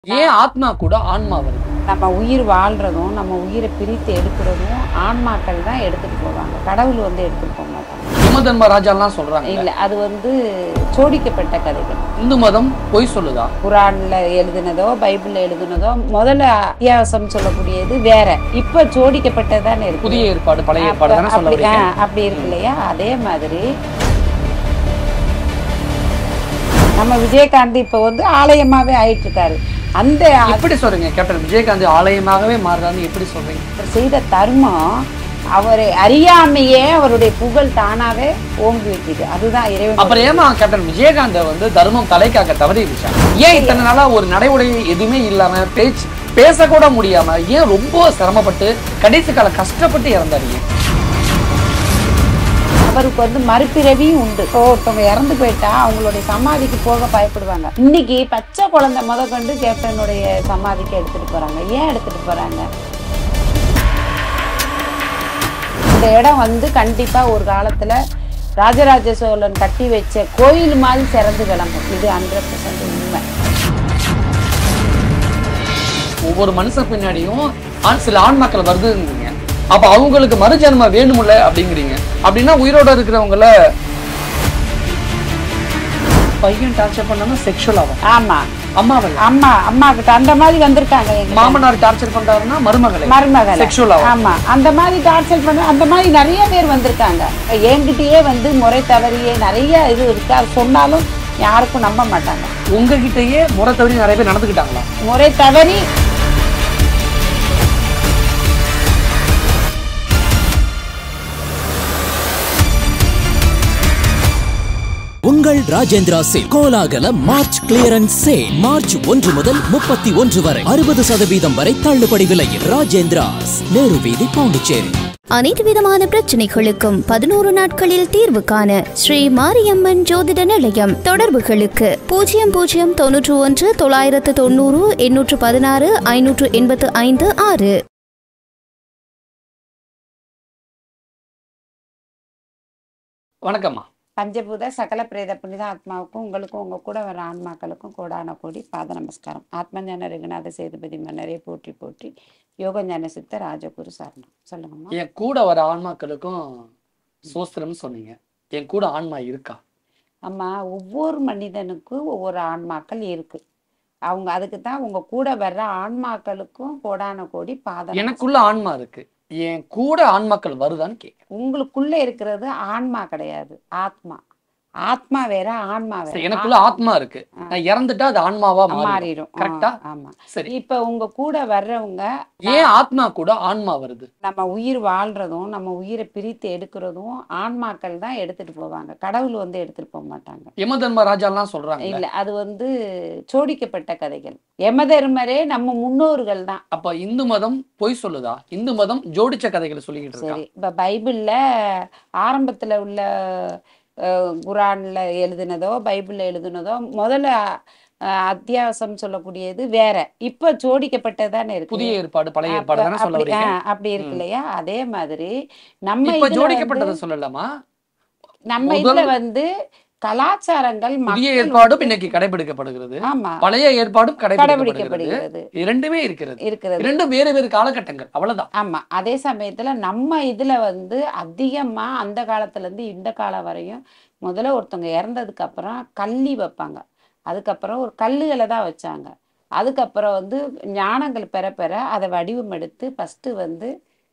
ஏன் ஆத்மா கூட ஆன்மா வருது நம்ம உயிர் வாழ்றதும் நம்ம உயிரை பிரித்து எடுக்கிறதும் ஆன்மாக்கள் தான் எடுத்துட்டு போவாங்க கடவுள் வந்து எடுத்துட்டு போக மாட்டாங்க யமதர்ம ராஜாலாம் சொல்றாங்க இல்ல அது வந்து சோடிக்கப்பட்ட கதைகள் இந்து மதம் பொய் சொல்லுதா குரான்ல எழுதுனதோ பைபிள்ல எழுதுனதோ முதல்ல அத்தியாவசம் சொல்லக்கூடியது வேற இப்ப சோடிக்கப்பட்டதானே இருக்கு புதிய ஏற்பாடு பழைய ஏற்பாடு தானே சொல்ல அப்படி வரீங்க ஆ, அப்படி இருக்கு இல்லையா அதே மாதிரி நம்ம விஜயகாந்த் இப்ப வந்து ஆலயமாவே ஆயிட்டு இருக்காரு அந்த எப்படி சொல்றீங்க கேப்டன் விஜயகாந்த் ஆலயமாகவே மாறுறாருன்னு எப்படி சொல்றீங்க அவர் செய்த தர்மம் அவரை அறியாமையே அவருடைய புகழ் தானாவே ஓங்கி வைக்குது அதுதான் இறைவன் அப்புறம் ஏமா கேப்டன் விஜயகாந்த் வந்து தர்மம் தலை காக்க தவறிடுச்சா ஏன் இத்தனை நாளா ஒரு நடைமுறை எதுவுமே இல்லாம பேச்சு பேசக்கூட முடியாம ஏன் ரொம்ப சிரமப்பட்டு கடைசி கால கஷ்டப்பட்டு இறந்தாரு ஏன்? அவருக்கு வந்து மறுபிறவியும் உண்டு இப்போ ஒருத்தவங்க இறந்து போயிட்டா அவங்களுடைய சமாதிக்கு போக பயப்படுவாங்க இன்னைக்கு பச்சை குழந்தை முத கொண்டு கேப்டனுடைய சமாதிக்கு எடுத்துட்டு போறாங்க ஏன் எடுத்துட்டு போறாங்க இந்த இடம் வந்து கண்டிப்பா ஒரு காலத்துல ராஜராஜ சோழன் கட்டி வச்ச கோயில் மாதிரி சிறந்து கிளம்பும் இது ஹண்ட்ரட் பர்சன்ட் உண்மை ஒவ்வொரு மனுஷன் பின்னாடியும் ஆண் சில ஆண்மக்கள் வருதுங்கிறீங்க அப்ப அவங்களுக்கு மறுஜென்ம வேணுமுல்ல அப்படிங்கிறீங்க அப்படின்னா உயிரோட இருக்கிறவங்கள பையன் டார்ச்சர் பண்ணாம செக்ஷுவல் ஆகும் ஆமா அம்மாவை அம்மா அம்மா கிட்ட அந்த மாதிரி வந்திருக்காங்க எங்க மாமனார் டார்ச்சர் பண்றாருன்னா மருமகளை மருமகள் செக்ஷுவல் ஆகும் ஆமா அந்த மாதிரி டார்ச்சர் பண்ண அந்த மாதிரி நிறைய பேர் வந்திருக்காங்க என்கிட்டயே வந்து முறை தவறியே நிறைய இது இருக்கு அது சொன்னாலும் யாருக்கும் நம்ப மாட்டாங்க உங்ககிட்டயே முறை தவறி நிறைய பேர் நடந்துக்கிட்டாங்களா முறை தவறி உங்கள் ராஜேந்திரா சில் கோலாகல மார்ச் கிளியரன்ஸ் சேல் மார்ச் ஒன்று முதல் முப்பத்தி ஒன்று வரை அறுபது சதவீதம் வரை தள்ளுபடி விலையில் ராஜேந்திராஸ் நேரு வீதி பாண்டிச்சேரி அனைத்து விதமான பிரச்சனைகளுக்கும் பதினோரு நாட்களில் தீர்வு காண ஸ்ரீ மாரியம்மன் ஜோதிட நிலையம் தொடர்புகளுக்கு பூஜ்ஜியம் பூஜ்ஜியம் தொன்னூற்று ஒன்று தொள்ளாயிரத்து தொண்ணூறு எண்ணூற்று பதினாறு ஐநூற்று எண்பத்து ஐந்து ஆறு வணக்கம்மா பஞ்சபூத சகல பிரேத புனித ஆத்மாவுக்கும் உங்களுக்கும் உங்க கூட வர ஆன்மாக்களுக்கும் கோடான கோடி பாத நமஸ்காரம் ஆத்மஞான ரகுநாத சேதுபதி மன்னரே போற்றி போற்றி யோகஞான சித்த ராஜகுரு சரணம் சொல்லுங்கம்மா என் கூட வர ஆன்மாக்களுக்கும் சோஸ்திரம் சொன்னீங்க என் கூட ஆன்மா இருக்கா அம்மா ஒவ்வொரு மனிதனுக்கும் ஒவ்வொரு ஆன்மாக்கள் இருக்கு அவங்க அதுக்கு தான் உங்க கூட வர்ற ஆன்மாக்களுக்கும் கோடான கோடி பாதம் எனக்குள்ள ஆன்மா இருக்கு என் கூட ஆன்மாக்கள் வருதான்னு கேட்க உங்களுக்குள்ள இருக்கிறது ஆன்மா கிடையாது ஆத்மா ஆத்மா வேற ஆன்மா வேற எனக்குள்ள ஆத்மா இருக்கு நான் இறந்துட்டா அது ஆன்மாவா மாறிடும் மாறிடும் கரெக்டா ஆ, ஆமா சரி இப்ப உங்க கூட வர்றவங்க ஏன் ஆத்மா கூட ஆன்மா வருது நம்ம உயிர் வாழ்றதும் நம்ம உயிரை பிரித்து எடுக்கிறதும் ஆன்மாக்கள் தான் எடுத்துட்டு போவாங்க கடவுள் வந்து எடுத்துட்டு போக மாட்டாங்க யமதர்ம ராஜாலாம் சொல்றாங்க இல்ல அது வந்து சோடிக்கப்பட்ட கதைகள் யமதர்மரே நம்ம முன்னோர்கள் தான் அப்ப இந்து மதம் பொய் சொல்லுதா இந்து மதம் ஜோடிச்ச கதைகளை சொல்லிக்கிட்டு இருக்கா சரி இப்ப பைபிள்ல ஆரம்பத்துல உள்ள அஹ், குரான்ல எழுதுனதோ பைபிள்ல எழுதுனதோ முதல்ல அஹ், அத்தியாவசம் சொல்லக்கூடியது வேற இப்ப சோடிக்கப்பட்டதானே இருக்கு புதிய ஏற்பாடு பழைய ஏற்பாடு தானே சொல்ல அப்படி வரீங்க ஆ, அப்படி இருக்கு இல்லையா அதே மாதிரி நம்ம இப்ப இதுல ஜோடிக்கப்பட்டதை வந்து- சொல்லலாமா நம்ம முதல் இதுல வந்து கலாச்சாரங்கள் புதிய மக்கள் ஏற்பாடும் வந்து- இன்னைக்கு கடைபிடிக்கப்படுகிறது ஆமா பழைய ஏற்பாடும் கடைபிடிக்கப்படுகிறது கடைபிடிக்கப்படுகிறது இரண்டுமே இருக்கிறது இருக்கிறது இரண்டும் வேறு வேறு காலகட்டங்கள் அவ்வளவுதான் ஆமா அதே சமயத்துல நம்ம இதுல வந்து அதிகமா அந்த காலத்துல இருந்து இந்த காலம் வரையும் முதல்ல ஒருத்தவங்க இறந்ததுக்கு அப்புறம் கள்ளி வைப்பாங்க அதுக்கப்புறம் ஒரு கல்லுகளை தான் வச்சாங்க அதுக்கப்புறம் வந்து ஞானங்கள் பெற பெற அதை வடிவம் எடுத்து ஃபஸ்ட்டு வந்து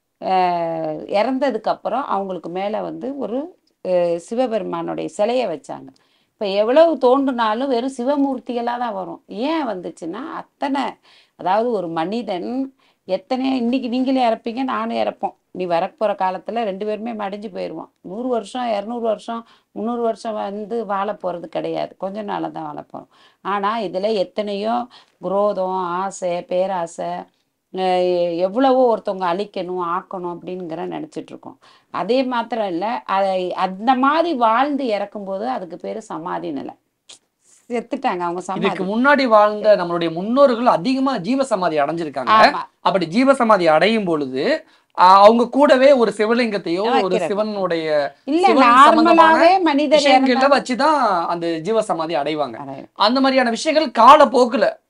ஆஹ், இறந்ததுக்கு அப்புறம் அவங்களுக்கு மேலே வந்து ஒரு ஆஹ், சிவபெருமானுடைய சிலையை வச்சாங்க இப்போ எவ்வளவு தோன்றுனாலும் வெறும் சிவமூர்த்திகளாக தான் வரும் ஏன் வந்துச்சுன்னா அத்தனை அதாவது ஒரு மனிதன் எத்தனை இன்னைக்கு நீங்களே இறப்பீங்க நானும் இறப்போம் நீ வரப்போகிற காலத்தில் ரெண்டு பேருமே மடிஞ்சு போயிடுவோம் நூறு வருஷம் இரநூறு வருஷம் முந்நூறு வருஷம் வந்து வாழ போகிறது கிடையாது கொஞ்ச நாள் தான் வாழ போகிறோம் ஆனால் இதில் எத்தனையோ குரோதம் ஆசை பேராசை அஹ் எ- எவ்வளவோ ஒருத்தவங்க அழிக்கணும் ஆக்கணும் அப்படிங்கிற நினச்சிட்டு இருக்கோம் அதே மாத்திரம் இல்லை அதை அந்த மாதிரி வாழ்ந்து இறக்கும்போது அதுக்கு பேர் சமாதி நிலை செத்துட்டாங்க அவங்க இதுக்கு சமாதி முன்னாடி வாழ்ந்த நம்மளுடைய முன்னோர்கள் அதிகமா ஜீவசமாதி அடைஞ்சிருக்காங்க ஆமா அப்படி ஜீவசமாதி அடையும் பொழுது ஆஹ், அவங்க கூடவே ஒரு சிவலிங்கத்தையோ ஒரு வைக்கிறாங்க. சிவனுடைய இல்ல சிவன் நார்மலாவே மனிதர் விஷயங்கள இறந்தா- வச்சுதான் அந்த ஜீவசமாதி அடைவாங்க அடையும். அந்த மாதிரியான விஷயங்கள் காலப்போக்குல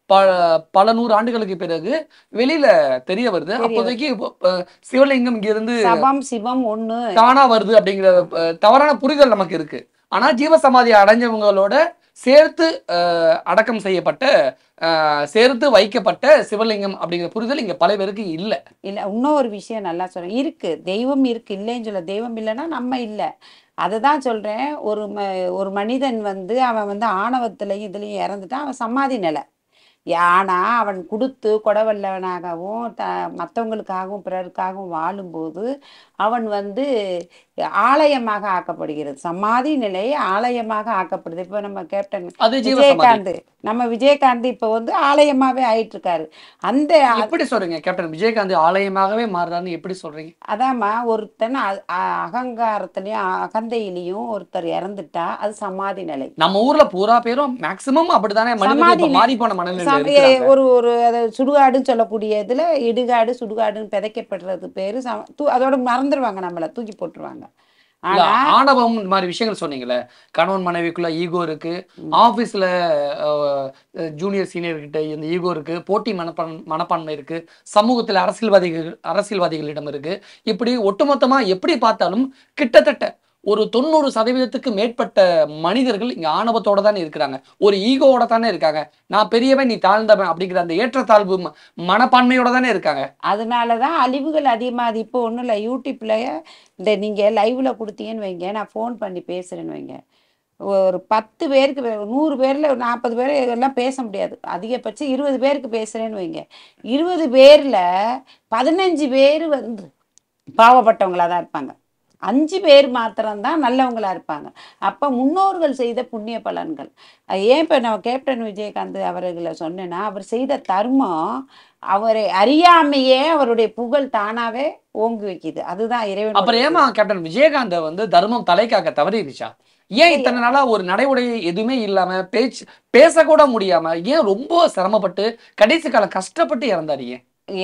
ப பல நூறு ஆண்டுகளுக்கு பிறகு வெளியில தெரிய வருது தெரிய அப்போதைக்கு இப்போ, அஹ், சிவலிங்கம் இங்க இருந்து சபம் சிவம் ஒண்ணு தானா வருது அப்படிங்கிற அஹ், தவறான புரிதல் நமக்கு இருக்கு ஆனா ஜீவசமாதி அடைஞ்சவங்களோட சேர்த்து அஹ், அடக்கம் செய்யப்பட்ட அஹ், சேர்த்து வைக்கப்பட்ட சிவலிங்கம் அப்படிங்கிற புரிதல் இங்க பல பேருக்கு இல்ல இல்ல இன்னும் ஒரு விஷயம் நல்லா சொல்றேன் இருக்கு தெய்வம் இருக்கு இல்லைன்னு சொல்ல தெய்வம் இல்லைன்னா நம்ம இல்லை அதை தான் சொல்றேன் ஒரு ம ஒரு மனிதன் வந்து அவன் வந்து ஆணவத்திலையும் இதுலையும் இறந்துட்டான் அவன் சமாதி நிலை ஆனா அவன் கொடுத்து கொடவல்லவனாகவும் த மற்றவங்களுக்காகவும் பிறருக்காகவும் வாழும்போது அவன் வந்து ஆலயமாக ஆக்கப்படுகிறது சமாதி நிலை ஆலயமாக ஆக்கப்படுது இப்போ நம்ம கேப்டன் அது ஜீவசமாதி விஜயகாந்த் நம்ம விஜயகாந்த் இப்போ வந்து ஆலயமாவே ஆயிட்டு இருக்காரு அந்த எப்படி சொல்றீங்க கேப்டன் விஜயகாந்த் ஆலயமாகவே மாறுறாருன்னு எப்படி சொல்றீங்க அதாம்மா ஒருத்தன் அ- அ- அகங்காரத்திலையும் அகந்தையிலையும் ஒருத்தர் இறந்துட்டா அது சமாதி நிலை நம்ம ஊர்ல பூரா பேரும் மேக்சிமம் அப்படித்தானே மனிதர்கள் இப்ப சமாதி மாறி போன மனநிலையில சம- இருக்கிறாங்க ஒரு ஒரு அது சுடுகாடுன்னு சொல்லக்கூடியதுல இடுகாடு சுடுகாடுன்னு பிதைக்கப்படுறது பேரு சம- தூ- அதோட மறந்துடுவாங்க நம்மளை தூக்கி போட்டுருவாங்க இல்ல ஆனா ஆணவம் இந்த மாதிரி விஷயங்கள் சொன்னீங்கல்ல கணவன் மனைவிக்குள்ள ஈகோ இருக்கு ஆபீஸ்ல ஜூனியர் சீனியர் கிட்ட இந்த ஈகோ இருக்கு போட்டி மனப்பான் மனப்பான்மை இருக்கு சமூகத்துல அரசியல்வாதிகள் அரசியல்வாதிகளிடம் இருக்கு இப்படி ஒட்டுமொத்தமா எப்படி பார்த்தாலும் கிட்டத்தட்ட ஒரு தொண்ணூறு சதவீதத்துக்கு மேற்பட்ட மனிதர்கள் இங்க ஆணவத்தோட தானே இருக்கிறாங்க ஒரு ஈகோவோட தானே இருக்காங்க நான் பெரியவன் நீ தாழ்ந்தவன் அப்படிங்கிற அந்த ஏற்றத்தாழ்வு ம- மனப்பான்மையோட தானே இருக்காங்க அதனாலதான் அழிவுகள் அதிகமாகுது இப்போ ஒண்ணும் இல்லை யூடியூப்ல இந்த நீங்க லைவ்ல கொடுத்தீங்கன்னு வைங்க நான் ஃபோன் பண்ணி பேசுறேன்னு வைங்க ஒரு பத்து பேருக்கு வே- நூறு பேர்ல ஒரு நாற்பது பேர் எல்லாம் பேச முடியாது அதிகபட்சம் இருபது பேருக்கு பேசுறேன்னு வைங்க இருபது பேர்ல பதினஞ்சு பேர் வந்து பாவப்பட்டவங்களா தான் இருப்பாங்க அஞ்சு பேர் மாத்திரம்தான் நல்லவங்களா இருப்பாங்க அப்ப முன்னோர்கள் செய்த புண்ணிய பலன்கள் அது ஏன் இப்ப நான் கேப்டன் விஜயகாந்த் அவர்களை சொன்னேன்னா அவர் செய்த தர்மம் அவரை அறியாமையே அவருடைய புகழ் தானாவே ஓங்கி வைக்குது அதுதான் இறைவன் அப்புறம் ஏமா கேப்டன் விஜயகாந்த வந்து தர்மம் தலை காக்க தவறிடுச்சா ஏன் இத்தனை நாளா ஒரு நடைமுறை எதுவுமே இல்லாம பேச்சு பேசக்கூட முடியாம ஏன் ரொம்ப சிரமப்பட்டு கடைசி கால கஷ்டப்பட்டு இறந்தாரு ஏன்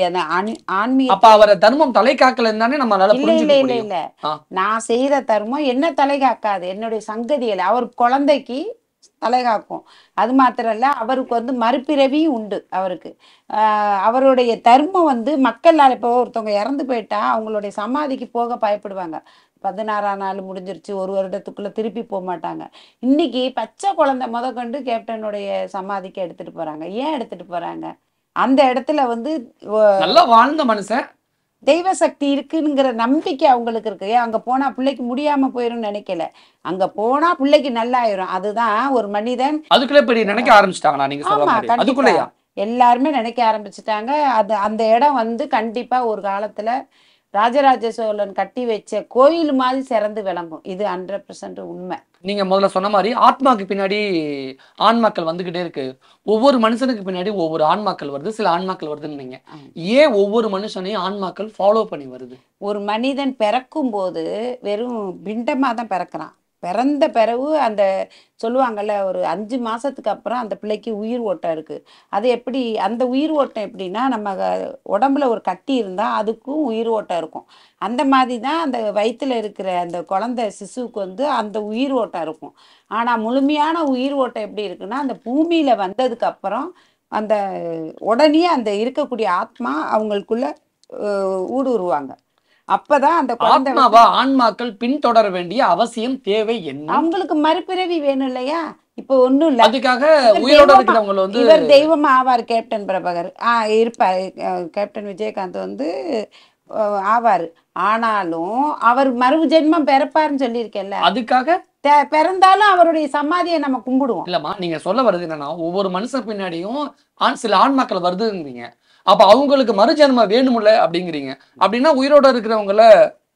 ஆன்மீக அப்ப அவரை தர்மம் தலை காக்கலன்னு தானே நம்மளால இல்ல இல்ல புரிஞ்சுக்க இல்ல முடியும் இல்ல ஆ. நான் செய்யற தர்மம் என்ன தலை காக்காது என்னுடைய சங்கதிகள் அவர் குழந்தைக்கு தலை காக்கும் அது மாத்திரம் இல்ல அவருக்கு வந்து மறுபிறவியும் உண்டு அவருக்கு ஆஹ் அவருடைய தர்மம் வந்து மக்கள் இப்போ ஒருத்தவங்க இறந்து போயிட்டா அவங்களுடைய சமாதிக்கு போக பயப்படுவாங்க பதினாறாம் நாள் முடிஞ்சிருச்சு ஒரு வருடத்துக்குள்ள திருப்பி போக மாட்டாங்க இன்னைக்கு பச்சை குழந்தை முத கொண்டு கேப்டனுடைய சமாதிக்கு எடுத்துட்டு போறாங்க ஏன் எடுத்துட்டு போறாங்க அந்த இடத்துல வந்து ஒ- நல்லா வாழ்ந்த மனுஷன் தெய்வ சக்தி இருக்குங்கிற நம்பிக்கை அவங்களுக்கு இருக்கு ஏன் அங்க போனா பிள்ளைக்கு முடியாம போயிரும்னு நினைக்கல அங்க போனா பிள்ளைக்கு நல்லாயிரும் அதுதான் ஒரு மனிதன் அதுக்குள்ள இப்படி நினைக்க ஆரம்பிச்சிட்டாங்களா நீங்க சொல்ற ஆமா மாதிரி கண்டிப்பா அதுக்குள்ளயா எல்லாருமே நினைக்க ஆரம்பிச்சுட்டாங்க அது அந்த இடம் வந்து கண்டிப்பா ஒரு காலத்துல ராஜராஜ சோழன் கட்டி வச்ச கோயில் மாதிரி சிறந்து விளங்கும் இது ஹண்ட்ரட் பர்சன்ட் உண்மை நீங்க முதல்ல சொன்ன மாதிரி ஆத்மாக்கு பின்னாடி ஆன்மாக்கள் வந்துகிட்டே இருக்கு ஒவ்வொரு மனுஷனுக்கு பின்னாடி ஒவ்வொரு ஆன்மாக்கள் வருது சில ஆன்மாக்கள் வருதுன்னு நீங்க ஆமா. ஏன் ஒவ்வொரு மனுஷனையும் ஆன்மாக்கள் ஃபாலோ பண்ணி வருது ஒரு மனிதன் பிறக்கும் போது வெறும் பிண்டமா தான் பிறக்கிறான் பிறந்த பிறகு அந்த சொல்லுவாங்கல்ல ஒரு அஞ்சு மாசத்துக்கு அப்புறம் அந்த பிள்ளைக்கு உயிர் ஓட்டம் இருக்கு அது எப்படி அந்த உயிர் ஓட்டம் எப்படின்னா நம்ம க- உடம்புல ஒரு கட்டி இருந்தா அதுக்கும் உயிர் ஓட்டம் இருக்கும் அந்த மாதிரி தான் அந்த வயித்துல இருக்கிற அந்த குழந்தை சிசுவுக்கு வந்து அந்த உயிர் ஓட்டம் இருக்கும் ஆனா முழுமையான உயிர் ஓட்டம் எப்படி இருக்குன்னா அந்த பூமியில வந்ததுக்கு அப்புறம் அந்த உடனே அந்த இருக்கக்கூடிய ஆத்மா அவங்களுக்குள்ள அஹ், ஊடுருவாங்க அப்பதான் அந்த குழந்தை வந்து- ஆத்மாவா ஆன்மாக்கள் பின்தொடர வேண்டிய அவசியம் தேவை என்ன அவங்களுக்கு மறுபிறவி வேணும் இல்லையா இப்போ ஒண்ணும் இல்ல அதுக்காக இவர் உயிரோட தெய்வமா- இருக்கிறவங்க வந்து இவர் தெய்வம் ஆவார் கேப்டன் பிரபாகர் ஆ இருப்பார் அஹ் கேப்டன் விஜயகாந்த் வந்து அஹ், ஆவார் ஆனாலும் அவர் மறு ஜென்மம் பிறப்பாருன்னு சொல்லியிருக்கேன்ல அதுக்காக தெ- பிறந்தாலும் அவருடைய சமாதியை நம்ம கும்பிடுவோம் இல்லம்மா நீங்க சொல்ல வர்றது என்னன்னா ஒவ்வொரு மனுஷன் பின்னாடியும் ஆண் சில ஆன்மாக்கள் வருதுங்கிறீங்க அப்ப அவங்களுக்கு மறுஜென்மம் வேணும்ல அப்படிங்கிறீங்க அப்படின்னா உயிரோட இருக்கிறவங்கள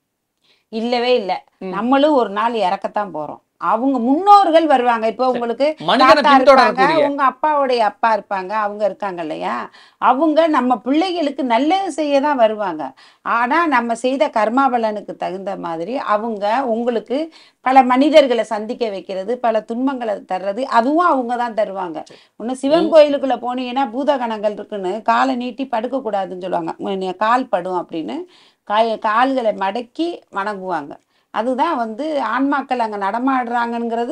இல்லவே இல்ல ம். நம்மளும் ஒரு நாள் இறக்கத்தான் போறோம் அவங்க முன்னோர்கள் வருவாங்க இப்போ உங்களுக்கு மனிதனை தாத்தா இருப்பாங்க பின்தொடரக்கூடிய உங்க அப்பாவுடைய அப்பா இருப்பாங்க அவங்க இருக்காங்க இல்லையா அவங்க நம்ம பிள்ளைகளுக்கு நல்லது செய்ய தான் வருவாங்க ஆனா நம்ம செய்த கர்மாபலனுக்கு தகுந்த மாதிரி அவங்க உங்களுக்கு பல மனிதர்களை சந்திக்க வைக்கிறது பல துன்பங்களை தர்றது அதுவும் அவங்க தான் தருவாங்க இன்னும் சிவன் கோயிலுக்குள்ள போனீங்கன்னா பூதகணங்கள் இருக்குன்னு காலை நீட்டி படுக்க கூடாதுன்னு சொல்லுவாங்க உம் கால் படும் அப்படின்னு காய் கால்களை மடக்கி வணங்குவாங்க அதுதான் வந்து ஆன்மாக்கள் அங்கே நடமாடுறாங்கங்கிறது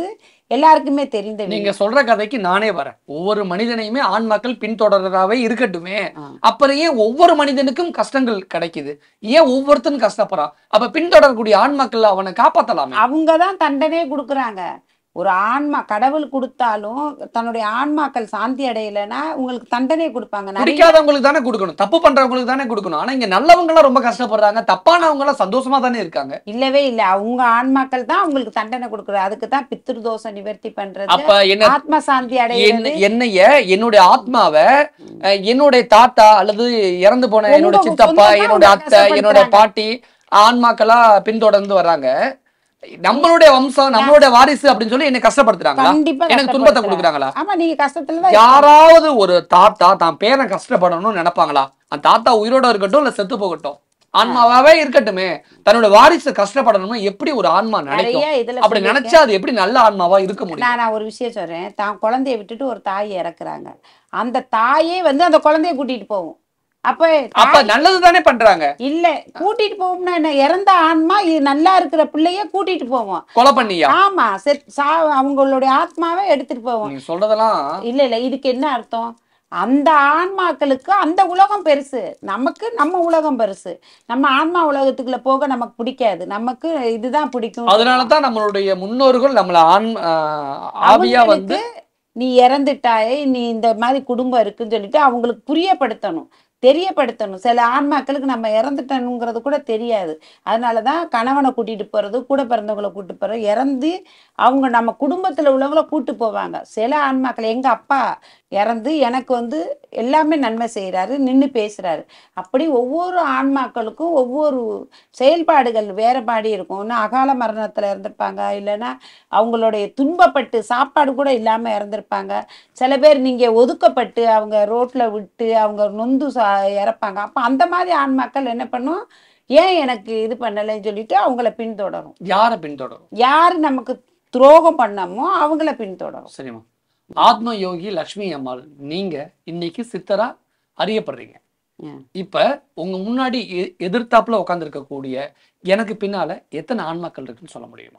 எல்லாருக்குமே தெரிந்த நீங்க சொல்ற கதைக்கு நானே வரேன் ஒவ்வொரு மனிதனையுமே ஆன்மாக்கள் பின்தொடர்றதாவே இருக்கட்டுமே ஆ. அப்புறம் ஏன் ஒவ்வொரு மனிதனுக்கும் கஷ்டங்கள் கிடைக்குது ஏன் ஒவ்வொருத்தனும் கஷ்டப்படுறான் அப்ப பின்தொடரக்கூடிய ஆன்மாக்கள் அவனை காப்பாத்தலாமே அவங்க தான் தண்டனையே கொடுக்குறாங்க ஒரு ஆன்மா கடவுள் கொடுத்தாலும் தன்னுடைய ஆன்மாக்கள் சாந்தி அடையலைன்னா உங்களுக்கு தண்டனை கொடுப்பாங்க நிறைய குடிக்காதவங்களுக்கு தானே கொடுக்கணும் தப்பு பண்றவங்களுக்கு தானே கொடுக்கணும் ஆனா இங்க நல்லவங்க எல்லாம் ரொம்ப கஷ்டப்படுறாங்க தப்பானவங்க எல்லாம் சந்தோஷமா தானே இருக்காங்க இல்லவே இல்ல அவங்க ஆன்மாக்கள் தான் உங்களுக்கு தண்டனை கொடுக்குறது அதுக்கு தான் பித்ரு தோஷ நிவர்த்தி பண்றது அப்ப என்ன ஆத்ம சாந்தி என்ன- அடையிறது என்னைய என்னுடைய ஆத்மாவை அஹ், என்னுடைய தாத்தா அல்லது இறந்து போன உங்க என்னோட சொந்தமா சித்தப்பா உங்களை என்னோட அத்தை என்னோட கஷ்டப்படுத்துறாங்க. பாட்டி ஆன்மாக்களா பின்தொடர்ந்து வர்றாங்க நம்மளுடைய வம்சம் நம்மளுடைய வாரிசு அப்படின்னு சொல்லி என்னை கஷ்டப்படுத்துறாங்களா கண்டிப்பா எனக்கு துன்பத்தை கஷ்டப்படுத்துறாங்க. கொடுக்குறாங்களா ஆமா நீங்க கஷ்டத்துல தான் யாராவது ஒரு தாத்தா தான் பேரன் கஷ்டப்படணும்னு நினைப்பாங்களா அந்த தாத்தா உயிரோட இருக்கட்டும் இல்ல செத்து போகட்டும் ஆன்மாவாவே இருக்கட்டுமே தன்னோட வாரிசு கஷ்டப்படணும்னு எப்படி ஒரு ஆன்மா நினைக்கும் நிறைய இதுல அப்படி சொல்லியிருக்கேன். நினைச்சா அது எப்படி நல்ல ஆன்மாவா இருக்க முடியும் நான் நான் ஒரு விஷயம் சொல்றேன் தான் குழந்தைய விட்டுட்டு ஒரு தாய் இறக்குறாங்க அந்த தாயே வந்து அந்த குழந்தைய கூட்டிட்டு போகும் அப்ப அப்ப தாய் நல்லது தானே பண்றாங்க இல்ல கூட்டிட்டு போகும்னா என்ன இறந்த ஆன்மா இது நல்லா இருக்கிற பிள்ளைய கூட்டிட்டு போவோம் கொலை பண்ணியா ஆமா செத் சா அவங்களுடைய ஆத்மாவை எடுத்துட்டு போவோம் நீங்க சொல்றதெல்லாம் இல்ல இல்ல இதுக்கு என்ன அர்த்தம் அந்த ஆன்மாக்களுக்கு அந்த உலகம் பெருசு நமக்கு நம்ம உலகம் பெருசு நம்ம ஆன்மா உலகத்துக்குள்ள போக நமக்கு பிடிக்காது நமக்கு இதுதான் பிடிக்கும் அதனாலதான் நம்மளுடைய முன்னோர்கள் நம்மள ஆண் ஆஹ், ஆவியா வந்து அவங்களுக்கு நீ இறந்துட்டாயே நீ இந்த மாதிரி குடும்பம் இருக்குன்னு சொல்லிட்டு அவங்களுக்கு புரியப்படுத்தணும் தெரியப்படுத்தணும் சில ஆன்மாக்களுக்கு நம்ம இறந்துட்டணுங்கிறது கூட தெரியாது அதனால தான் கணவனை கூட்டிட்டு போறது கூட பிறந்தவங்களை கூட்டிட்டு போறது இறந்து அவங்க நம்ம குடும்பத்துல உள்ளவங்கள கூட்டு போவாங்க சில ஆன்மாக்கள் எங்க அப்பா இறந்து எனக்கு வந்து எல்லாமே நன்மை செய்றாரு நின்னு பேசுறாரு அப்படி ஒவ்வொரு ஆன்மாக்களுக்கும் ஒவ்வொரு செயல்பாடுகள் வேறுபாடு இருக்கும் ஒன்று அகால மரணத்துல இறந்திருப்பாங்க இல்லைன்னா அவங்களுடைய துன்பப்பட்டு சாப்பாடு கூட இல்லாம இறந்திருப்பாங்க சில பேர் நீங்க ஒதுக்கப்பட்டு அவங்க ரோட்ல விட்டு அவங்க நொந்து சா- இறப்பாங்க அப்ப அந்த மாதிரி ஆன்மாக்கள் என்ன பண்ணும் ஏன் எனக்கு இது பண்ணலைன்னு சொல்லிட்டு அவங்கள பின்தொடரும் யார பின்தொடரும் யார் நமக்கு துரோகம் பண்ணமோ அவங்கள பின்தொடரும் சரிம்மா ஆத்ம யோகி லக்ஷ்மி அம்மாள் நீங்க இன்னைக்கு சித்தரா அறியப்படுறீங்க ம். இப்ப உங்க முன்னாடி எ- எதிர்த்தாப்புல உட்கார்ந்து இருக்கக்கூடிய எனக்கு பின்னால எத்தனை ஆன்மாக்கள் இருக்குன்னு சொல்ல முடியுமா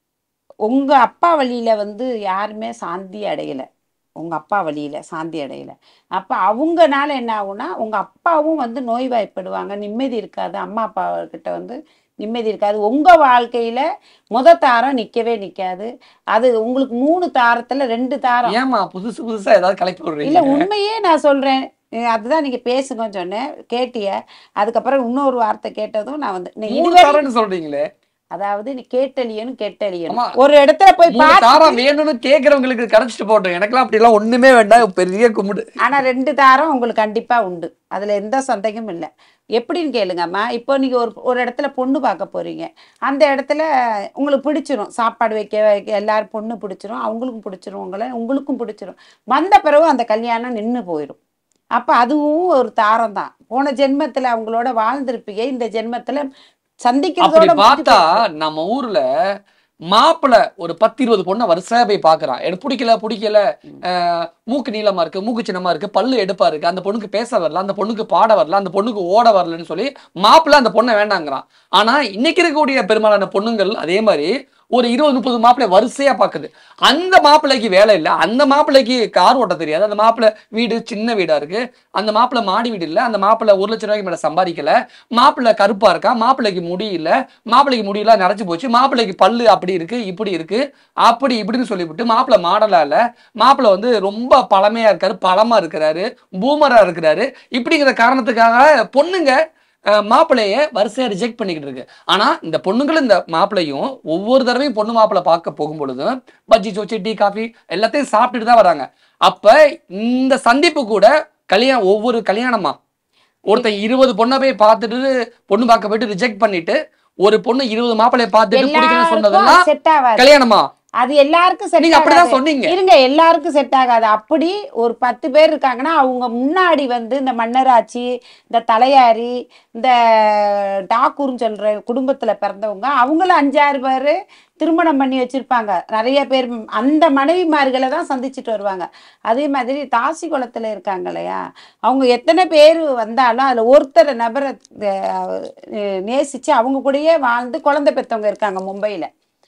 உங்க அப்பா வழியில வந்து யாருமே சாந்தி அடையல உங்க அப்பா வழியில சாந்தி அடையல அப்ப அவங்கனால என்ன ஆகும்னா உங்க அப்பாவும் வந்து நோய்வாய்ப்படுவாங்க நிம்மதி இருக்காது அம்மா அப்பா கிட்ட வந்து நிம்மதி இருக்காது உங்க வாழ்க்கையில முத தாரம் நிக்கவே நிக்காது அது உங்களுக்கு மூணு தாரத்துல ரெண்டு தாரம் ஏமா புதுசு புதுசா ஏதாவது கலப்பி இல்ல விடுறீங்க உண்மையே நான் சொல்றேன் அஹ் அதுதான் நீங்க பேசுங்க சொன்னேன் கேட்டிய அதுக்கப்புறம் இன்னொரு வார்த்தை கேட்டதும் நான் வந்து நீ மூணு இதுவரை- தாரம்னு சொல்றீங்களே அதாவது நீ கேட்டலியனும் கெட்டலியனும் ஆமா. ஒரு இடத்துல போய் மூணு பார்த்து தாரம் வேணும்னு கேக்குறவங்களுக்கு கிடைச்சிட்டு போட்டோம் எனக்கெல்லாம் அப்படி எல்லாம் ஒண்ணுமே வேண்டாம் பெரிய கும்பிடு ஆனா ரெண்டு தாரம் உங்களுக்கு கண்டிப்பா உண்டு அதுல எந்த சந்தேகமும் இல்லை எப்படின்னு கேளுங்கம்மா இப்போ நீங்க ஒரு ஒரு இடத்துல பொண்ணு பார்க்க போறீங்க அந்த இடத்துல உங்களுக்கு பிடிச்சிரும் சாப்பாடு வைக்க வைக்க எல்லாரும் பொண்ணு பிடிச்சிரும் அவங்களுக்கும் பிடிச்சிரும் உங்களை உங்களுக்கும் பிடிச்சிரும் வந்த பிறகு அந்த கல்யாணம் நின்று போயிடும் அப்ப அதுவும் ஒரு தாரம் தான் போன ஜென்மத்துல அவங்களோட வாழ்ந்திருப்பீங்க இந்த ஜென்மத்துல அப்படி சந்திக்கிறதோட முடிஞ்சு பார்த்தா போச்சு. நம்ம ஊர்ல மாப்பிள்ளை ஒரு பத்து இருபது பொண்ணை வரிசையா போய் பாக்குறான் எனக்கு பிடிக்கல பிடிக்கல அஹ், மூக்கு நீளமா இருக்கு மூக்கு சின்னமா இருக்கு பல்லு எடுப்பா இருக்கு அந்த பொண்ணுக்கு பேச வரல அந்த பொண்ணுக்கு பாட வரல அந்த பொண்ணுக்கு ஓட வரலன்னு சொல்லி மாப்பிள்ளை அந்த பொண்ணை வேண்டாங்கிறான் ஆனா இன்னைக்கு இருக்கக்கூடிய பெரும்பாலான பொண்ணுங்கள் அதே மாதிரி ஒரு இருபது முப்பது மாப்பிள்ளை வரிசையா பாக்குது அந்த மாப்பிள்ளைக்கு வேலை இல்லை அந்த மாப்பிள்ளைக்கு கார் ஓட்ட தெரியாது அந்த மாப்பிள்ளை வீடு சின்ன வீடா இருக்கு அந்த மாப்பிள்ளை மாடி வீடு இல்லை அந்த மாப்பிள்ளை ஒரு லட்சம் ரூபாய்க்கு மேல சம்பாதிக்கல மாப்பிள்ளை கருப்பா இருக்கா மாப்பிள்ளைக்கு முடி இல்ல மாப்பிள்ளைக்கு முடியெல்லாம் நிறைச்சு போச்சு மாப்பிள்ளைக்கு பல்லு அப்படி இருக்கு இப்படி இருக்கு அப்படி இப்படின்னு சொல்லிவிட்டு மாப்பிள்ளை மாடலா இல்ல மாப்பிள்ளை வந்து ரொம்ப பழமையா இருக்காரு பழமா இருக்கிறாரு பூமரா இருக்கிறாரு இப்படிங்கிற காரணத்துக்காக பொண்ணுங்க அஹ், மாப்பிள்ளைய வரிசையா ரிஜெக்ட் பண்ணிக்கிட்டு இருக்கு ஆனா இந்த பொண்ணுங்களும் இந்த மாப்பிள்ளையும் ஒவ்வொரு தடவையும் பொண்ணு மாப்பிள்ளை பார்க்க போகும் பொழுதும் பஜ்ஜி சோச்சி டீ காஃபி எல்லாத்தையும் சாப்பிட்டுட்டு தான் வராங்க அப்ப இந்த சந்திப்பு கூட கல்யாணம் ஒவ்வொரு கல்யாணமா ஒருத்தன் இருபது பொண்ணை போய் பார்த்துட்டு பொண்ணு பார்க்க போயிட்டு ரிஜெக்ட் பண்ணிட்டு ஒரு பொண்ணு இருபது மாப்பிள்ளைய பார்த்துட்டு பிடிக்கணும்னு சொன்னதெல்லாம் எல்லாருக்கும் செட் ஆகாது கல்யாணமா அது எல்லாருக்கும் செட் நீங்க அப்படிதான் சொன்னீங்க இருங்க எல்லாருக்கும் செட் ஆகாது அப்படி ஒரு பத்து பேர் இருக்காங்கன்னா அவங்க முன்னாடி வந்து இந்த மன்னராட்சி இந்த தலையாரி இந்த டாக்கூர்னு சொல்ற குடும்பத்துல பிறந்தவங்க அவங்களும் அஞ்சாறு பேர் திருமணம் பண்ணி வச்சிருப்பாங்க நிறைய பேர் அந்த மனைவிமார்களை தான் சந்திச்சுட்டு வருவாங்க அதே மாதிரி தாசி குளத்துல இருக்காங்க இல்லையா அவங்க எத்தனை பேர் வந்தாலும் அதுல ஒருத்தர் நபரை அஹ், நேசிச்சு அவங்க கூடயே வாழ்ந்து குழந்தை பெற்றவங்க இருக்காங்க மும்பையில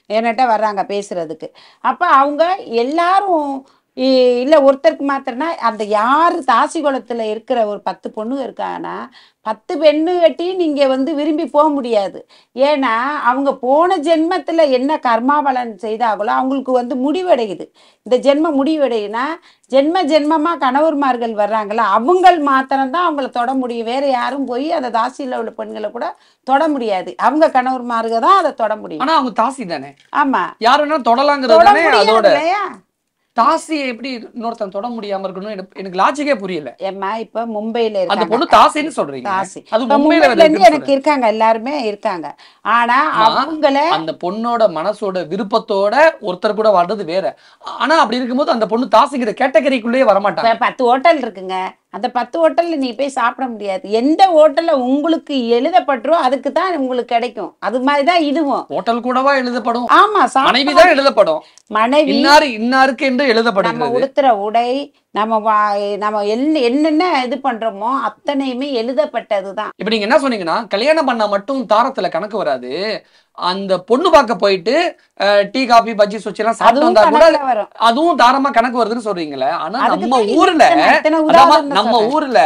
என்கிட்ட வர்றாங்க பேசுறதுக்கு அப்ப அவங்க எல்லாரும் இ- இல்ல ஒருத்தருக்கு மாத்திரம்னா அந்த யார் தாசி குளத்துல இருக்கிற ஒரு பத்து பொண்ணு இருக்காங்கன்னா பத்து பெண்ணு கட்டி நீங்க வந்து விரும்பி போக முடியாது ஏன்னா அவங்க போன ஜென்மத்துல என்ன கர்மாபலன் செய்தாங்களோ அவங்களுக்கு வந்து முடிவடையுது இந்த ஜென்ம முடிவடையுனா ஜென்ம ஜென்மமா கணவர்மார்கள் வர்றாங்களா அவங்கள் மாத்திரம்தான் அவங்கள தொட முடியும் வேற யாரும் போய் அந்த தாசியில உள்ள பெண்களை கூட தொட முடியாது அவங்க கணவர்மார்கள் தான் அதை தொட முடியும் ஆனா அவங்க தாசி தானே ஆமா யாரு வேணா தொடலாங்கிறது தொட தானே அதோட முடியாது இல்லையா தாசியை எப்படி இன்னொருத்தன் தொட முடியாம இருக்கணும் எனக்கு- எனக்கு லாஜிக்கே புரியல ஏம்மா இப்ப மும்பையில அந்த இருக்காங்க பொண்ணு தாசின்னு சொல்றீங்க தாசி அது இப்ப மும்பையில மும்பைல இருந்து இருக்குன்னு எனக்கு இருக்காங்க எல்லாருமே இருக்காங்க ஆனா அம்மா, அவங்கள அந்த பொண்ணோட மனசோட விருப்பத்தோட ஒருத்தர் கூட வாழ்றது வேற ஆனா அப்படி இருக்கும்போது அந்த பொண்ணு தாசிங்கிற கேட்டகரிக்குள்ளேயே வரமாட்டாங்க இப்ப பத்து ஹோட்டல் இருக்குங்க அந்த பத்து ஹோட்டல்ல நீ போய் சாப்பிட முடியாது எந்த ஹோட்டல்ல உங்களுக்கு எழுதப்பட்டோ அதுக்கு தான் உங்களுக்கு கிடைக்கும் அது மாதிரி தான் இதுவும் ஹோட்டல் கூடவா எழுதப்படும் ஆமா மனைவி சாப்பிட தான் எழுதப்படும் மனைவி இன்னாரு இன்னாருக்கு என்று நம்ம எழுதப்படுகிறது உடுத்துற உடை நம்ம வா- நம்ம என்ன என்னென்ன இது பண்றோமோ அத்தனையுமே எழுதப்பட்டது தான் இப்ப நீங்க என்ன சொன்னீங்கன்னா கல்யாணம் பண்ணா மட்டும் தாரத்துல கணக்கு வராது அந்த பொண்ணு பார்க்க போயிட்டு அஹ், டீ காபி பஜ்ஜி சுச்சி எல்லாம் சாப்பிட்டு அதுவும் வந்தா கூட கணக்குல வரும் அதுவும் தாராளமா கணக்கு வருதுன்னு சொல்றீங்களே ஆனா அதுக்கு நம்ம தான் ஊர்ல இத்தனை- இத்தனை அதாம்மா, உதாரணம் நம்ம சொல்றேன். ஊர்ல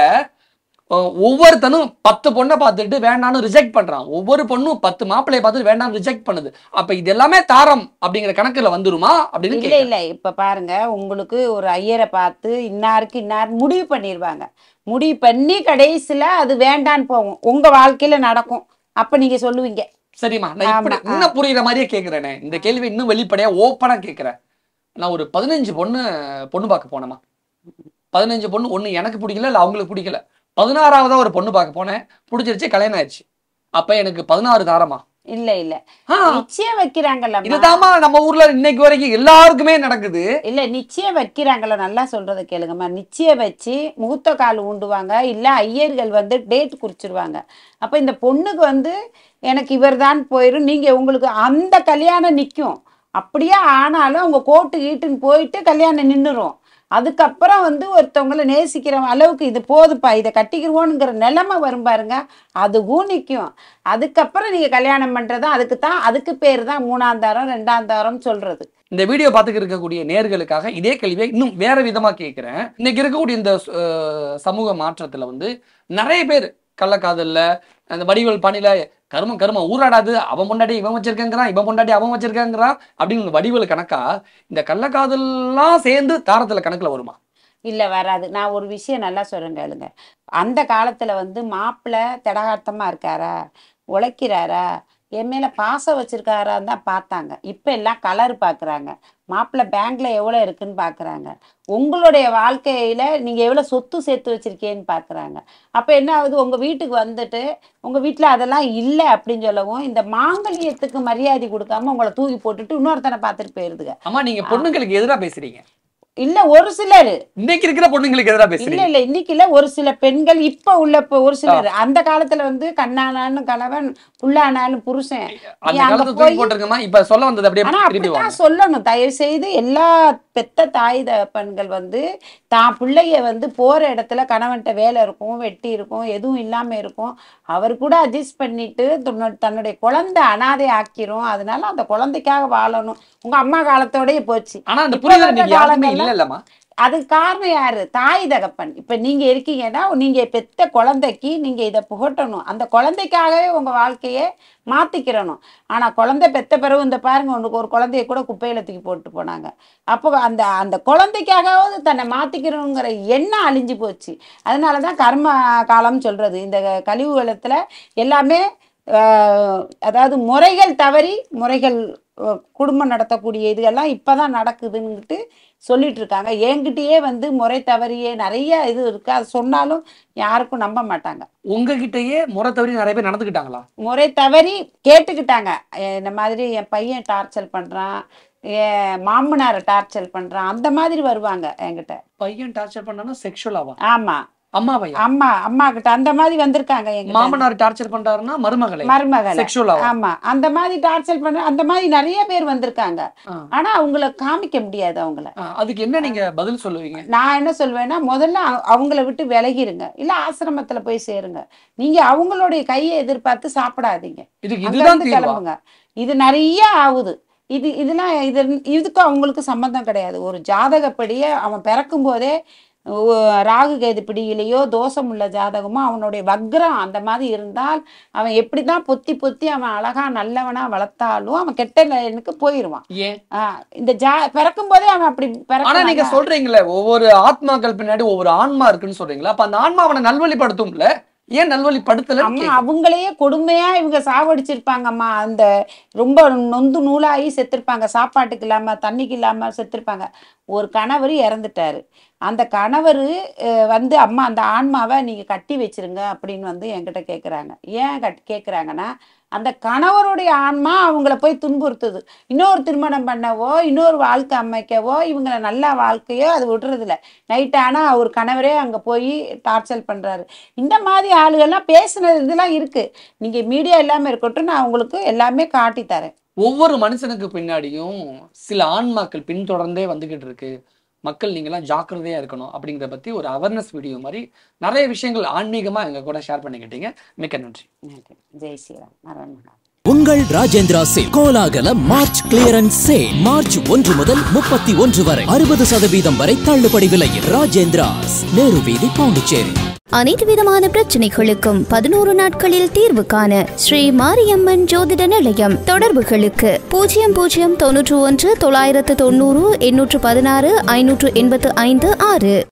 அஹ், ஒவ்வொருத்தனும் பத்து பொண்ணை பார்த்துட்டு வேண்டாம்னு ரிஜெக்ட் பண்றான் ஒவ்வொரு பொண்ணும் பத்து மாப்பிள்ளைய பார்த்துட்டு வேண்டாம் ரிஜெக்ட் பண்ணுது அப்ப இது எல்லாமே தாரம் அப்படிங்கிற கணக்குல வந்துருமா அப்படின்னு இல்ல கேக்குறேன். இல்ல இப்ப பாருங்க உங்களுக்கு ஒரு ஐயரை பார்த்து இன்னாருக்கு இன்னார் முடிவு பண்ணிடுவாங்க முடிவு பண்ணி கடைசியில அது வேண்டான்னு போகும் உங்க வாழ்க்கையில நடக்கும் அப்ப நீங்க சொல்லுவீங்க சரிம்மா நான் இப்படி ஆமா, ஆ. இன்னும் புரியுற மாதிரியே கேக்குறேனே இந்த கேள்வி இன்னும் வெளிப்படையா ஓப்பனா கேக்குறேன் நான் ஒரு பதினஞ்சு பொண்ணு பொண்ணு பார்க்க போனேமா பதினஞ்சு பொண்ணு ஒண்ணு எனக்கு பிடிக்கல இல்ல அவங்களுக்கு பிடிக்கல பதினாறாவதா ஒரு பொண்ணு பார்க்க போனேன் பிடிச்சிருச்சு கல்யாணம் ஆயிடுச்சு அப்ப எனக்கு பதினாறு தாரமா இல்ல இல்ல ஆ, நிச்சயம் வைக்கிறாங்கல்ல இதுதாம்மா நம்ம ஊர்ல இன்னைக்கு வரைக்கும் எல்லாருக்குமே நடக்குது இல்ல நிச்சயம் வைக்கிறாங்கள நல்லா சொல்றதை கேளுங்கம்மா நிச்சயம் வச்சு முகூர்த்த கால் ஊண்டுவாங்க இல்ல ஐயர்கள் வந்து டேட் குறிச்சிருவாங்க அப்ப இந்த பொண்ணுக்கு வந்து எனக்கு இவர்தான் போயிரும் நீங்க உங்களுக்கு அந்த கல்யாணம் நிக்கும் அப்படியே ஆனாலும் அவங்க கோட்டு கீட்டுன்னு போயிட்டு கல்யாணம் நின்னுரும் அதுக்கப்புறம் வந்து ஒருத்தவங்கள நேசிக்கிற அளவுக்கு இது போதுப்பா இதை கட்டிக்கிருவோனுங்கிற நிலைமை வரும் பாருங்க அதுவும் நிற்கும் அதுக்கப்புறம் நீங்க கல்யாணம் பண்றது அதுக்கு தான் அதுக்கு பேர் தான் மூணாம் தாரம் ரெண்டாம் தாரம் சொல்றது இந்த வீடியோ பார்த்துக்கிட்டு இருக்கக்கூடிய நேர்களுக்காக இதே கேள்வியை இன்னும் வேற விதமா கேட்கிறேன் இன்னைக்கு இருக்கக்கூடிய இந்த அஹ், சமூக மாற்றத்துல வந்து நிறைய பேர் கள்ளக்காதல்ல அந்த வடிவல் பாணியில கருமம் கருமம் ஊராடாது அவன் பொண்டாட்டி இவன் வச்சிருக்கேங்கிறான் இவன் பொண்டாட்டி அவன் வச்சிருக்கேங்கிறான் அப்படின்னு வடிவல் கணக்கா இந்த கள்ளக்காதல்லாம் சேர்ந்து தாரத்துல கணக்குல வருமா இல்லை வராது நான் ஒரு விஷயம் நல்லா சொல்றேன் கேளுங்க அந்த காலத்தில் வந்து மாப்பிள்ளை திடகார்த்தமாக இருக்காரா உழைக்கிறாரா என் மேலே பாசம் வச்சிருக்காரான்னு தான் பார்த்தாங்க இப்போ எல்லாம் கலர் பார்க்குறாங்க மாப்பிள்ளை பேங்க்ல எவ்வளோ இருக்குன்னு பார்க்குறாங்க உங்களுடைய வாழ்க்கையில் நீங்கள் எவ்வளோ சொத்து சேர்த்து வச்சிருக்கேன்னு பார்க்குறாங்க அப்போ என்ன ஆகுது உங்கள் வீட்டுக்கு வந்துட்டு உங்கள் வீட்டில் அதெல்லாம் இல்லை அப்படின்னு சொல்லவும் இந்த மாங்கல்யத்துக்கு மரியாதை கொடுக்காம உங்களை தூக்கி போட்டுட்டு இன்னொருத்தனை பார்த்துட்டு போயிருதுங்க ஆமா நீங்க பொண்ணுங்களுக்கு எதிரா பேசுறீங்க இல்லை ஒரு சிலர் இன்னைக்கு இருக்கிற பொண்ணுங்களுக்கு எதிரா இல்ல பேசுறீங்க இல்ல இன்னைக்கு இல்ல ஒரு சில பெண்கள் இப்ப உள்ள இப்ப ஒரு சிலர் அந்த காலத்துல வந்து கண்ணானாலும் கணவன் புல்லானாலும் புருஷன் அந்த நீ அங்க காலத்தை தூக்கி போய் போட்டிருக்கமா இப்ப சொல்ல வந்தது அப்படியே ஆனா திருப்பி வாங்க அப்படித்தான் சொல்லணும் தயவு செய்து எல்லா பெத்த தாய் தகப்பன்கள் வந்து தான் பிள்ளைய வந்து போற இடத்துல கணவன்கிட்ட வேலை இருக்கும் வெட்டி இருக்கும் எதுவும் இல்லாம இருக்கும் அவர் கூட அட்ஜஸ்ட் பண்ணிட்டு தன்னோட- தன்னுடைய குழந்தை அனாதை ஆக்கிரும் அதனால அந்த குழந்தைக்காக வாழணும் உங்க அம்மா காலத்தோடயே போச்சு ஆனா அந்த இப்ப புரிதல் வர்ற இன்னைக்கு யாருமே காலங்கள்ல- இல்ல இல்லம்மா அதுக்கு காரணம் யாரு தாய் தகப்பன் இப்ப நீங்க இருக்கீங்கன்னா நீங்க பெத்த குழந்தைக்கு நீங்க இதை புகட்டணும் அந்த குழந்தைக்காகவே உங்க வாழ்க்கையை மாத்திக்கிறணும் ஆனா குழந்தை பெத்த பிறகு இந்த பாருங்க உனக்கு ஒரு குழந்தைய கூட குப்பையில தூக்கி போட்டு போனாங்க அப்போ அந்த அந்த குழந்தைக்காகவாவது தன்னை மாத்திக்கிறோங்கிற எண்ணம் அழிஞ்சு போச்சு அதனாலதான் கர்ம காலம் சொல்றது இந்த கழிவு காலத்துல எல்லாமே ஆஹ், அதாவது முறைகள் தவறி முறைகள் அஹ், குடும்பம் நடத்தக்கூடிய இதுகெல்லாம் இப்பதான் நடக்குதுன்னுட்டு சொல்லிட்டு இருக்காங்க என்கிட்டயே வந்து முறை தவறியே நிறைய இது இருக்கு அது சொன்னாலும் யாருக்கும் நம்ப மாட்டாங்க உங்ககிட்டயே முறை தவறி நிறைய பேர் நடந்துக்கிட்டாங்களா முறை தவறி கேட்டுக்கிட்டாங்க அஹ் இந்த மாதிரி என் பையன் டார்ச்சர் பண்றான் என் மாமனாரை டார்ச்சர் பண்றான் அந்த மாதிரி வருவாங்க என்கிட்ட பையன் டார்ச்சர் பண்ணானா செக்ஷுவலாவா ஆமா அம்மா பையன் அம்மா அம்மா கிட்ட அந்த மாதிரி வந்திருக்காங்க எங்க மாமனார் டார்ச்சர் பண்றாருன்னா மருமகளை மருமகளை செக்ஷுவலாவா ஆமா அந்த மாதிரி டார்ச்சர் பண்ற அந்த மாதிரி நிறைய பேர் வந்திருக்காங்க ஆ. ஆனா அவங்கள காமிக்க முடியாது அவங்கள அதுக்கு என்ன நீங்க பதில் சொல்லுவீங்க நான் என்ன சொல்வேன்னா முதல்ல அவ- அவங்கள விட்டு விலகிருங்க இல்ல ஆசிரமத்துல போய் சேருங்க நீங்க அவங்களுடைய கையை எதிர்பார்த்து சாப்பிடாதீங்க இதுக்கு அங்க இதுதான் இருந்து தீர்வா கிளம்புங்க இது நிறைய ஆகுது இது இதெல்லாம் இது இதுக்கும் அவங்களுக்கு சம்மந்தம் கிடையாது ஒரு ஜாதகப்படியே அவன் பிறக்கும் போதே ஓ, ராகு கேது பிடியிலையோ தோஷம் உள்ள ஜாதகமோ அவனுடைய வக்ரம் அந்த மாதிரி இருந்தால் அவன் எப்படி தான் பொத்தி பொத்தி அவன் அழகா நல்லவனா வளர்த்தாலும் அவன் கெட்ட லைனுக்கு போயிடுவான் ஏன் இந்த ஜா பிறக்கும் போதே அவன் அப்படி ஆனா நீங்க பிறக்க சொல்றீங்களே ஒவ்வொரு ஆத்மாக்கள் பின்னாடி ஒவ்வொரு ஆன்மா இருக்குன்னு சொல்றீங்களா அப்ப அந்த ஆன்மா அவனை நல்வழிப்படுத்தும்ல ஏன் நல்வழிப்படுத்தல அம்மா அவங்களையே கொடுமையா இவங்க சாவடிச்சிருப்பாங்கம்மா அந்த ரொம்ப நொந்து நூலாகி செத்துருப்பாங்க சாப்பாட்டுக்கு இல்லாம தண்ணிக்கு இல்லாம செத்துருப்பாங்க ஒரு கணவர் இறந்துட்டாரு அந்த கணவர் வந்து அம்மா அந்த ஆன்மாவை நீங்க கட்டி வச்சிருங்க அப்படின்னு வந்து என்கிட்ட கேக்குறாங்க ஏன் கட் கேக்குறாங்கன்னா அந்த கணவருடைய ஆன்மா அவங்கள போய் துன்புறுத்துது இன்னொரு திருமணம் பண்ணவோ இன்னொரு வாழ்க்கை அமைக்கவோ இவங்கள நல்ல வாழ்க்கையோ அது விடுறதில்ல நைட் ஆனா அவர் கணவரே அங்க போய் டார்ச்சர் பண்றாரு இந்த மாதிரி ஆளுகள்லாம் பேசுனது இதெல்லாம் இருக்கு நீங்க மீடியா இல்லாம இருக்கட்டும் நான் உங்களுக்கு எல்லாமே காட்டி தரேன் ஒவ்வொரு மனுஷனுக்கு பின்னாடியும் சில ஆன்மாக்கள் பின்தொடர்ந்தே வந்துகிட்டு இருக்கு மக்கள் நீங்களாம் ஜாக்கிரதையா இருக்கணும் அப்படிங்கிறத பத்தி ஒரு அவேர்னஸ் வீடியோ மாதிரி நிறைய விஷயங்கள் ஆன்மீகமா எங்க கூட ஷேர் பண்ணிக்கிட்டீங்க மிக்க நன்றி நன்றி. ஜெய் ஸ்ரீராம் நாராயண மகா உங்கள் ராஜேந்திரா சேல் கோலாகல மார்ச் கிளியரன்ஸ் சேல் மார்ச் ஒன்று முதல் முப்பத்தி ஒன்று வரை அறுபது சதவீதம் வரை தள்ளுபடி விலையில் ராஜேந்திராஸ் நேரு வீதி பாண்டிச்சேரி அனைத்து விதமான பிரச்சனைகளுக்கும் பதினோரு நாட்களில் தீர்வு காண ஸ்ரீ மாரியம்மன் ஜோதிட நிலையம் தொடர்புகளுக்கு பூஜ்ஜியம் பூஜ்ஜியம் தொன்னூற்று ஒன்று தொள்ளாயிரத்து தொண்ணூறு எண்ணூற்று பதினாறு ஐநூற்று எண்பத்து ஐந்து ஆறு